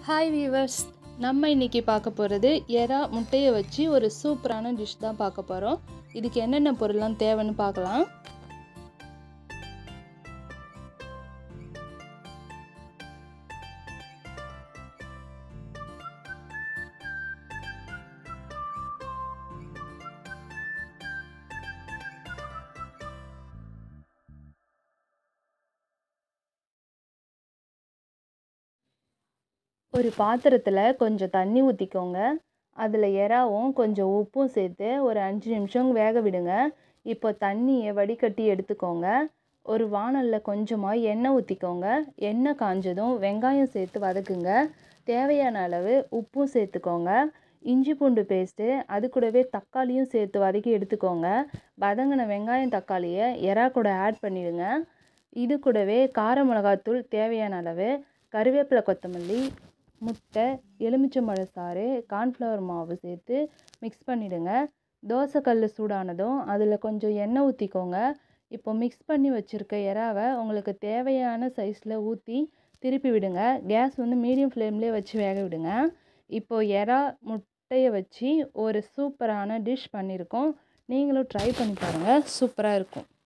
hi viewers நம்ம இன்னைக்கு பார்க்க போகிறது எறா முட்டையை வச்சு ஒரு சூப்பரான டிஷ் தான் பார்க்க போகிறோம் இதுக்கு என்னென்ன பொருள்லாம் தேவைன்னு பார்க்கலாம் ஒரு பாத்திரத்தில் கொஞ்சம் தண்ணி ஊற்றிக்கோங்க அதில் எறாவும் கொஞ்சம் உப்பும் சேர்த்து ஒரு அஞ்சு நிமிஷம் வேக விடுங்க இப்போ தண்ணியை வடிகட்டி எடுத்துக்கோங்க ஒரு வானலில் கொஞ்சமாக எண்ணெய் ஊற்றிக்கோங்க எண்ணெய் காஞ்சதும் வெங்காயம் சேர்த்து வதக்குங்க தேவையான அளவு உப்பும் சேர்த்துக்கோங்க இஞ்சி பூண்டு பேஸ்ட்டு அது கூடவே தக்காளியும் சேர்த்து வதக்கி எடுத்துக்கோங்க வதங்கின வெங்காயம் தக்காளியை எறா கூட ஆட் பண்ணிவிடுங்க இது கூடவே கார மிளகாத்தூள் தேவையான அளவு கருவேப்பிலை கொத்தமல்லி முட்டை எலுமிச்சம்பழ சாறு கார்ன்ஃப்ளவர் மாவு சேர்த்து மிக்ஸ் பண்ணிவிடுங்க தோசைக்கல் சூடானதும் அதில் கொஞ்சம் எண்ணெய் ஊற்றிக்கோங்க இப்போ மிக்ஸ் பண்ணி வச்சுருக்க எறாவை உங்களுக்கு தேவையான சைஸில் ஊற்றி திருப்பி விடுங்க கேஸ் வந்து மீடியம் ஃப்ளேம்லேயே வச்சு வேக விடுங்க இப்போது எறா முட்டையை வச்சு ஒரு சூப்பரான டிஷ் பண்ணியிருக்கோம் நீங்களும் ட்ரை பண்ணி பாருங்கள் சூப்பராக இருக்கும்